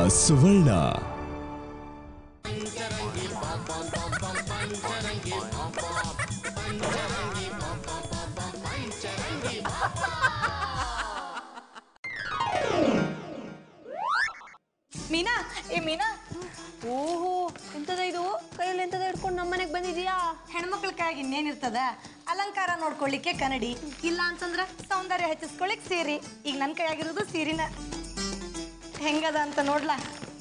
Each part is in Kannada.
ಸುವರ್ಣ ಮೀನಾ ಏ ಮೀನಾ ಓಹೋ ಎಂತದ ಇದು ಕೈಯಲ್ಲಿ ಎಂತದ ಹಿಡ್ಕೊಂಡು ನಮ್ಮ ಮನೆಗೆ ಬಂದಿದ್ಯಾ ಹೆಣ್ಮಕ್ಳ ಕೈಯಾಗ ಇನ್ನೇನಿರ್ತದ ಅಲಂಕಾರ ನೋಡ್ಕೊಳ್ಳಿಕ್ಕೆ ಕನ್ನಡಿ ಇಲ್ಲ ಅಂತಂದ್ರ ಸೌಂದರ್ಯ ಹೆಚ್ಚಿಸ್ಕೊಳಿಕ್ ಸೀರೆ ಈಗ ನನ್ನ ಕೈಯಾಗಿರೋದು ಸೀರಿನ ಹೆಂಗದ ಅಂತ ನೋಡ್ಲಾ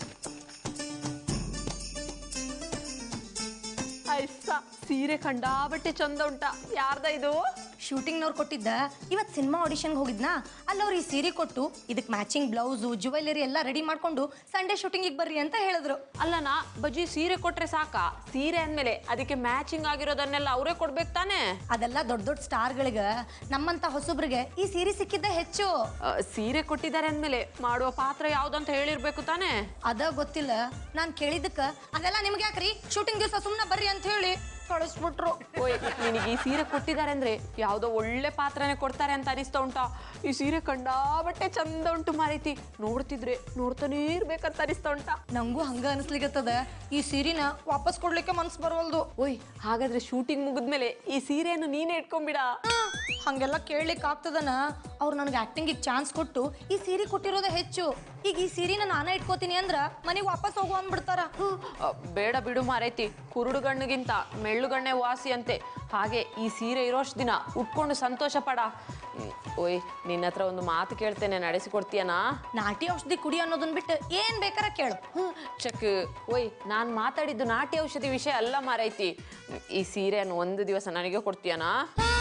ಐಸ ಸೀರೆ ಕಂಡಾಬಟ್ಟೆ ಚಂದ ಉಂಟಾ ಯಾರ್ದ ಇದು ಶೂಟಿಂಗ್ನವ್ರು ಕೊಟ್ಟಿದ್ದ ಇವತ್ತು ಸಿನಿಮಾ ಆಡಿಷನ್ಗೆ ಹೋಗಿದ್ನಾ ಅಲ್ಲಿ ಅವ್ರು ಈ ಸೀರೆ ಕೊಟ್ಟು ಇದಕ್ಕೆ ಮ್ಯಾಚಿಂಗ್ ಬ್ಲೌಸು ಜುವೆಲ್ಲರಿ ಎಲ್ಲ ರೆಡಿ ಮಾಡ್ಕೊಂಡು ಸಂಡೇ ಶೂಟಿಂಗಿಗೆ ಬರ್ರಿ ಅಂತ ಹೇಳಿದ್ರು ಅಲ್ಲನಾ ಬಜ್ಜಿ ಸೀರೆ ಕೊಟ್ರೆ ಸಾಕಾ ಸೀರೆ ಅಂದ್ಮೇಲೆ ಅದಕ್ಕೆ ಮ್ಯಾಚಿಂಗ್ ಆಗಿರೋದನ್ನೆಲ್ಲ ಅವರೇ ಕೊಡ್ಬೇಕು ತಾನೇ ಅದೆಲ್ಲ ದೊಡ್ಡ ದೊಡ್ಡ ಸ್ಟಾರ್ಗಳಿಗೆ ನಮ್ಮಂತ ಹೊಸಬ್ರಿಗೆ ಈ ಸೀರೆ ಸಿಕ್ಕಿದ್ದ ಹೆಚ್ಚು ಆ, ಸೀರೆ ಕೊಟ್ಟಿದ್ದಾರೆ ಅಂದ್ಮೇಲೆ ಮಾಡುವ ಪಾತ್ರ ಯಾವ್ದಂತ ಹೇಳಿರ್ಬೇಕು ತಾನೇ ಅದ ಗೊತ್ತಿಲ್ಲ ನಾನು ಕೇಳಿದ್ದಕ್ಕ ಅದೆಲ್ಲ ನಿಮ್ಗೆ ಯಾಕ್ರಿ ಶೂಟಿಂಗ್ ದಿವಸ ಸುಮ್ಮನೆ ಬರ್ರಿ ಅಂತ ಹೇಳಿ ಕಳಿಸ್ಬಿಟ್ರು ಓಯ್ ನಿನಗೆ ಈ ಸೀರೆ ಕೊಟ್ಟಿದ್ದಾರೆ ಅಂದ್ರೆ ಯಾವ್ದೋ ಒಳ್ಳೆ ಪಾತ್ರನೇ ಕೊಡ್ತಾರೆ ಅಂತ ಅನಿಸ್ತಾ ಉಂಟಾ ಈ ಸೀರೆ ಕಂಡಾಬಟ್ಟೆ ಚಂದ ಉಂಟು ಮಾರೈತಿ ನೋಡ್ತಿದ್ರೆ ನೋಡ್ತಾನೇ ಇರ್ಬೇಕಂತ ಅನಿಸ್ತಾ ಉಂಟಾ ನಂಗೂ ಹಂಗ ಅನಿಸ್ಲಿಕತ್ತದ ಈ ಸೀರಿನ ವಾಪಸ್ ಕೊಡ್ಲಿಕ್ಕೆ ಮನ್ಸು ಬರವಲ್ದು ಓಯ್ ಹಾಗಾದ್ರೆ ಶೂಟಿಂಗ್ ಮುಗಿದ್ಮೇಲೆ ಈ ಸೀರೆಯನ್ನು ನೀನೇ ಇಟ್ಕೊಂಬಿಡ ಹಂಗೆಲ್ಲ ಕೇಳಲಿಕ್ಕೆ ಆಗ್ತದನ ಅವ್ರು ನನಗೆ ಆಕ್ಟಿಂಗಿಗೆ ಚಾನ್ಸ್ ಕೊಟ್ಟು ಈ ಸೀರೆ ಕೊಟ್ಟಿರೋದೇ ಹೆಚ್ಚು ಈಗ ಈ ಸೀರೆನ ನಾನೇ ಇಟ್ಕೋತೀನಿ ಅಂದ್ರ ಮನೆಗೆ ವಾಪಸ್ ಹೋಗು ಅಂದ್ಬಿಡ್ತಾರ ಅ, ಬೇಡ ಬಿಡು ಮಾರೈತಿ ಕುರುಡು ಗಣ್ಣಿಗಿಂತ ಮೆಳ್ಳುಗಣ್ಣೆ ವಾಸಿ ಅಂತೆ ಹಾಗೆ ಈ ಸೀರೆ ಇರೋಷ್ಟು ದಿನ ಉಟ್ಕೊಂಡು ಸಂತೋಷ ಪಡ ಹ್ಮ್, ಓಯ್ ನಿನ್ನ ಹತ್ರ ಒಂದು ಮಾತು ಕೇಳ್ತೇನೆ ನಡೆಸಿಕೊಡ್ತೀಯನಾ ನಾಟಿ ಔಷಧಿ ಕುಡಿ ಅನ್ನೋದನ್ನ ಬಿಟ್ಟು ಏನ್ ಬೇಕಾರ ಕೇಳು ಹ್ಮ್, ಚಕ್ ಓಯ್ ನಾನು ಮಾತಾಡಿದ್ದು ನಾಟಿ ಔಷಧಿ ವಿಷಯ ಅಲ್ಲ ಮಾರೈತಿ ಹ್ಮ್, ಈ ಸೀರೆಯನ್ನು ಒಂದು ದಿವಸ ನನಗೆ ಕೊಡ್ತೀಯನಾ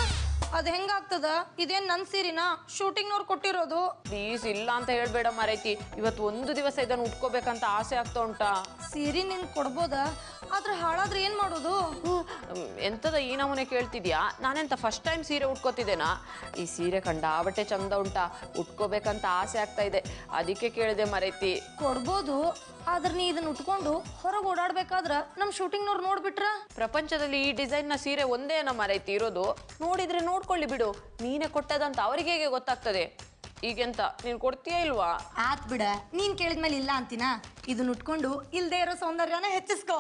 ಅದ್ ಹೆಂಗಾಗ್ತದ ಇದೇನ್ ನನ್ ಸೀರಿನ ಶೂಟಿಂಗ್ನವ್ರು ಕೊಟ್ಟಿರೋದು ಪ್ಲೀಸ್ ಇಲ್ಲ ಅಂತ ಹೇಳ್ಬೇಡ ಮಾರೈತಿ ಇವತ್ತು ಒಂದು ದಿವಸ ಇದನ್ನು ಉಟ್ಕೋಬೇಕಂತ ಆಸೆ ಆಗ್ತಾ ಉಂಟಾ ಸೀರೆ ನಿನ್ ಕೊಡ್ಬೋದ ಆದ್ರೆ ಹಾಳಾದ್ರೆ ಏನ್ ಮಾಡೋದು ಹ್ಮ್, ಎಂತದ ಈ ನಮೂನೆ ಕೇಳ್ತಿದ್ಯಾ ನಾನೆಂತ ಫಸ್ಟ್ ಟೈಮ್ ಸೀರೆ ಉಟ್ಕೋತಿದ್ದೇನಾ ಈ ಸೀರೆ ಕಂಡಾಬಟ್ಟೆ ಚಂದ ಉಂಟಾ ಉಟ್ಕೋಬೇಕಂತ ಆಸೆ ಆಗ್ತಾ ಇದೆ ಅದಕ್ಕೆ ಕೇಳಿದೆ ಮರೈತಿ ಕೊಡ್ಬೋದು ಆದ್ರೆ ನೀ ಇದನ್ನ ಉಟ್ಕೊಂಡು ಹೊರಗೆ ಓಡಾಡ್ಬೇಕಾದ್ರ ನಮ್ ಶೂಟಿಂಗ್ನವ್ರು ನೋಡ್ಬಿಟ್ರ ಪ್ರಪಂಚದಲ್ಲಿ ಈ ಡಿಸೈನ್ನ ಸೀರೆ ಒಂದೇ ನಮ್ಮ ಮರೈತಿ ಇರೋದು ನೋಡಿದ್ರೆ ನೋಡ್ಕೊಳ್ಳಿ ಬಿಡು ನೀನೇ ಕೊಟ್ಟದಂತ ಅವರಿಗೆ ಹೇಗೆ ಗೊತ್ತಾಗ್ತದೆ ಈಗೆಂತ ನೀನು ಕೊಡ್ತೀಯಾ ಇಲ್ವಾ ಆತ್ ಬಿಡ ನೀನ್ ಕೇಳಿದ್ಮೇಲೆ ಇಲ್ಲ ಅಂತೀನ ಇದನ್ನ ಉಟ್ಕೊಂಡು ಇಲ್ದೇ ಇರೋ ಸೌಂದರ್ಯನ ಹೆಚ್ಚಿಸ್ಕೋ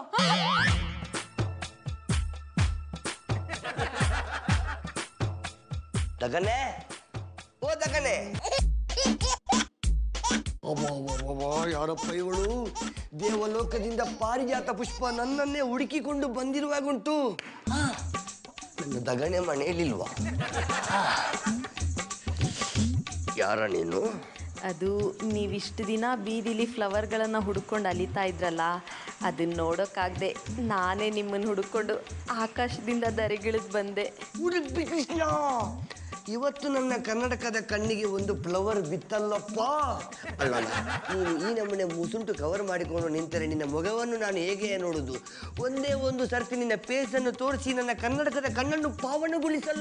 ದಗನೆ ಓ ದಗನೆ ಯಾರಪ್ಪ ಇವಳು ದೇವಲೋಕದಿಂದ ಪಾರಿಜಾತ ಪುಷ್ಪ ನನ್ನನ್ನೇ ಹುಡುಕಿಕೊಂಡು ಬಂದಿರುವಾಗುಂಟು ಆ, ನನ್ನ ದಗಣೆ ಮನೆಯಲ್ಲಿಲ್ವಾ ಆ. ಯಾರ ನೀನು ಅದು ನೀವಿಷ್ಟು ದಿನ ಬೀದಿಲಿ ಫ್ಲವರ್ಗಳನ್ನು ಹುಡ್ಕೊಂಡು ಅಲಿತಾ ಇದ್ರಲ್ಲ ಅದನ್ನ ನೋಡೋಕ್ಕಾಗದೆ ನಾನೇ ನಿಮ್ಮನ್ನು ಹುಡ್ಕೊಂಡು ಆಕಾಶದಿಂದ ದರಿಗಿಳಿದು ಬಂದೆ ಉಡುಪಿ ಕೃಷ್ಣ ಇವತ್ತು ನನ್ನ ಕರ್ನಾಟಕದ ಕಣ್ಣಿಗೆ ಒಂದು ಫ್ಲವರ್ ಬಿತ್ತಲ್ಲಪ್ಪ ಅಲ್ಲಲ್ಲ ನೀನು ಈ ನಮ್ಮನೆ ಮುಸುಂಟು ಕವರ್ ಮಾಡಿಕೊಂಡು ನಿಂತರೆ ನಿನ್ನ ಮೊಗವನ್ನು ನಾನು ಹೇಗೆ ನೋಡುದು ಒಂದೇ ಒಂದು ಸರ್ತಿ ನಿನ್ನ ಪೇಸನ್ನು ತೋರಿಸಿ ನನ್ನ ಕನ್ನಡಕದ ಕಣ್ಣನ್ನು ಪಾವನಗೊಳಿಸಲ್ಲ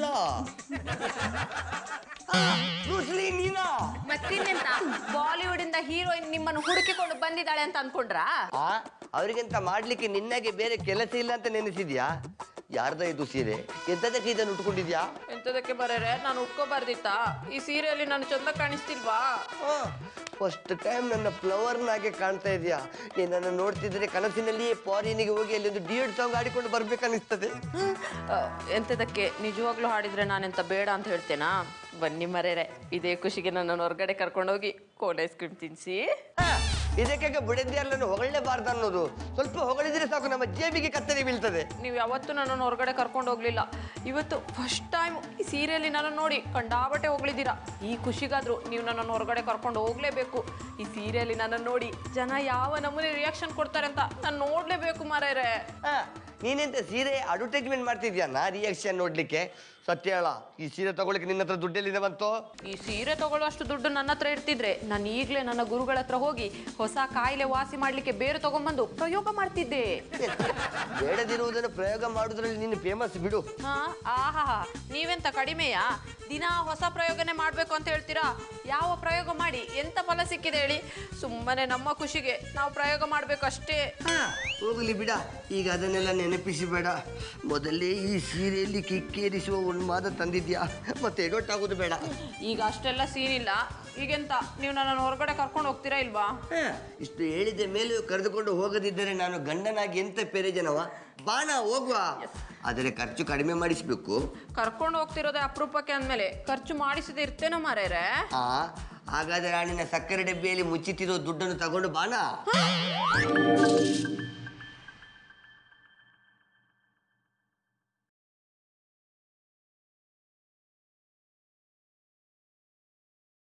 ಆ, ಬ್ರೂಸ್ಲಿ ನೀನಾ ಮತ್ತಿನ್ನೆಂತ ಬಾಲಿವುಡ್ ಇಂದ ಹೀರೋಯಿನ್ ನಿಮ್ಮನ್ನು ಹುಡುಕಿಕೊಂಡು ಬಂದಿದ್ದಾಳೆ ಅಂತ ಅನ್ಕೊಂಡ್ರಾ ಆ ಅವರಿಗಿಂತ ಮಾಡ್ಲಿಕ್ಕೆ ನಿನ್ನಗೆ ಬೇರೆ ಕೆಲಸ ಇಲ್ಲ ಅಂತ ನೆನೆಸಿದ್ಯಾ ಯಾರ್ದ ಇದು ಸೀರೆ ಎಂತದಕ್ಕೆ ಇದನ್ನು ಉಟ್ಕೊಂಡಿದ್ಯಾ ಎಂತದಕ್ಕೆ ಬರೇರೆ ನಾನು ಉಟ್ಕೋಬಾರ್ದಿತ್ತಾ ಈ ಸೀರೆಯಲ್ಲಿ ನಾನು ಚಂದ ಕಾಣಿಸ್ತಿಲ್ವಾ ಫಸ್ಟ್ ಟೈಮ್ ನನ್ನ ಫ್ಲವರ್ನಾಗೆ ಕಾಣ್ತಾ ಇದೆಯಾ ನೀನನ್ನು ನೋಡ್ತಿದ್ರೆ ಕನಸಿನಲ್ಲಿಯೇ ಫಾರಿನಿಗೆ ಹೋಗಿ ಅಲ್ಲಿ ಒಂದು ಡಿಯಡ್ ಸಾಂಗ್ ಆಡಿಕೊಂಡು ಬರ್ಬೇಕನ್ನಿಸ್ತದೆ ಆ, ಎಂತದಕ್ಕೆ ನಿಜವಾಗ್ಲೂ ಹಾಡಿದ್ರೆ ನಾನೆಂತ ಬೇಡ ಅಂತ ಹೇಳ್ತೇನಾ ಬನ್ನಿ ಮರೇರೆ ಇದೇ ಖುಷಿಗೆ ನನ್ನನ್ನು ಹೊರಗಡೆ ಕರ್ಕೊಂಡೋಗಿ ಕೋನ್ ಐಸ್ ಕ್ರೀಮ್ ತಿನ್ಸಿ ಆ, ಇದಕ್ಕೆ ಬುಡದಿಯರನ್ನು ಹೊಗಳಲೇಬಾರ್ದು ಅನ್ನೋದು ಸ್ವಲ್ಪ ಹೊಗಳಿದ್ರೆ ಸಾಕು ನಮ್ಮ ಜೇಬಿಗೆ ಕತ್ತರಿ ಬೀಳ್ತದೆ ನೀವು ಯಾವತ್ತೂ ನನ್ನನ್ನು ಹೊರಗಡೆ ಕರ್ಕೊಂಡು ಹೋಗ್ಲಿಲ್ಲ ಇವತ್ತು ಫಸ್ಟ್ ಟೈಮ್ ಈ ಸೀರೆಯಲ್ಲಿ ನನ್ನನ್ನು ನೋಡಿ ಕಂಡಾಬಟ್ಟೆ ಹೋಗ್ಲಿದ್ದೀರಾ ಈ ಖುಷಿಗಾದ್ರೂ ನೀವು ನನ್ನನ್ನು ಹೊರಗಡೆ ಕರ್ಕೊಂಡು ಹೋಗ್ಲೇಬೇಕು ಈ ಸೀರೆಯಲ್ಲಿ ನನ್ನನ್ನು ನೋಡಿ ಜನ ಯಾವ ನಮೂನೆ ರಿಯಾಕ್ಷನ್ ಕೊಡ್ತಾರೆ ಅಂತ ನಾನು ನೋಡ್ಲೇಬೇಕು ಮಾರೇರೆ ಆ, ನೀನೆಂತ ಸೀರೆ ಅಡ್ವರ್ಟೈಸ್ಮೆಂಟ್ ಮಾಡ್ತಿದ್ಯಾ ನಾ ರಿಯಾಕ್ಷನ್ ನೋಡ್ಲಿಕ್ಕೆ ಸತ್ಯ ಹೇಳ ಈ ಸೀರೆ ತಗೊಳ್ಳಿಕ್ಕೆ ನಿನ್ನ ಹತ್ರ ದುಡ್ಡೆಲ್ಲಿಂದ ಬಂತು ಈ ಸೀರೆ ತಗೊಳ್ಳುವಷ್ಟು ದುಡ್ಡು ನನ್ನ ಹತ್ರ ಇರ್ತಿದ್ರೆ ನಾನು ಈಗಲೇ ನನ್ನ ಗುರುಗಳ ಹತ್ರ ಹೋಗಿ ಹೊಸ ಕಾಯಿಲೆ ವಾಸಿ ಮಾಡ್ಲಿಕ್ಕೆ ಬೇರೆ ತಗೊಂಬಂದು ಪ್ರಯೋಗ ಮಾಡ್ತಿದ್ದೆ ಬೇಡದಿರುವುದನ್ನು ಪ್ರಯೋಗ ಮಾಡುವುದರಲ್ಲಿ ನೀನು ಫೇಮಸ್ ಬಿಡು ಹಾ ಆಹಾ ನೀವೆಂತ ಕಡಿಮೆಯಾ ದಿನ ಹೊಸ ಪ್ರಯೋಗನೆ ಮಾಡ್ಬೇಕು ಅಂತ ಹೇಳ್ತೀರಾ ಯಾವ ಪ್ರಯೋಗ ಮಾಡಿ ಎಂತ ಫಲ ಸಿಕ್ಕಿದೆ ಹೇಳಿ ಸುಮ್ಮನೆ ನಮ್ಮ ಖುಷಿಗೆ ನಾವು ಪ್ರಯೋಗ ಮಾಡ್ಬೇಕು ಅಷ್ಟೇ ಹೋಗಲಿ ಬಿಡ ಈಗ ಅದನ್ನೆಲ್ಲ ನೆನಪಿಸಬೇಡ ಮೊದಲೇ ಈ ಸೀರೆಯಲ್ಲಿ ಕಿಕ್ಕೇರಿಸುವ ಉನ್ಮಾದ ತಂದಿದ್ಯಾ ಮತ್ತೆ ಎಡೊಟ್ಟಾಗೋದು ಬೇಡ ಈಗ ಅಷ್ಟೆಲ್ಲ ಸೀನ್ ಇಲ್ಲ ಈಗೆಂತ ನೀವು ನನ್ನನ್ನು ಹೊರಗಡೆ ಕರ್ಕೊಂಡು ಹೋಗ್ತೀರಾ ಇಲ್ವಾ ಹ, ಇಷ್ಟು ಹೇಳಿದ ಮೇಲೆ ಕರೆದುಕೊಂಡು ಹೋಗದಿದ್ದರೆ ನಾನು ಗಂಡನಾಗಿ ಎಂತ ಪ್ರಯೋಜನವ ಬಾಣ ಹೋಗುವ ಆದರೆ ಖರ್ಚು ಕಡಿಮೆ ಮಾಡಿಸ್ಬೇಕು ಕರ್ಕೊಂಡು ಹೋಗ್ತಿರೋದೇ ಅಪರೂಪಕ್ಕೆ ಅಂದಮೇಲೆ ಖರ್ಚು ಮಾಡಿಸದೆ ಇರ್ತೇನೋ ಮಾರೇರೆ ಆ ಹಾಗಾದರೆ ನಾನಿನ ಸಕ್ಕರೆ ಡಬ್ಬಿಯಲ್ಲಿ ಮುಚ್ಚಿಟ್ಟಿರೋ ದುಡ್ಡನ್ನು ತಗೊಂಡು ಬಾಣ